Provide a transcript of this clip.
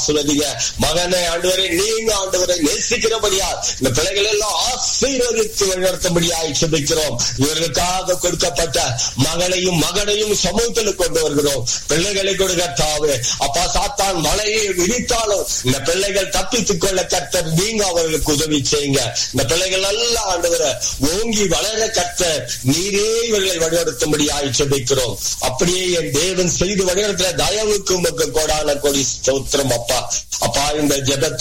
ஆசிர்வதிங்க மகனை ஆண்டவரை நீங்க ஆண்டவரை நேசிக்கிறபடியா இந்த பிள்ளைகள் எல்லாம் ஆசீர்வதித்து வழிநடத்தும்படியாய் செபிக்கிறோம் இவர்களுக்காக கொடுக்கப்பட்ட மகளையும் மகனையும் சமூகத்தில் கொண்டு வருகிறோம் பிள்ளைகளை கொடுக்க தாவே அப்பா சாத்தான் மலையை விதித்தாலும் இந்த பிள்ளைகள் தப்பித்துக் கொள்ள கர்த்தர் நீங்க அவர்களுக்கு உதவி செய்யுங்க இந்த பிள்ளைகள் நல்ல ஆண்டவரை ஓங்கி வளர கர்த்தர் நீரே இவர்களை வழிநடத்தும்படியாய் செபிக்கிறோம் அப்படியே என் தேவன் செய்து வழிநடத்துற தயவுக்கு உமக்கு கோடான கொடி ஸ்தோத்திரம் அப்பா அப்பா இந்த ஜெபத்தை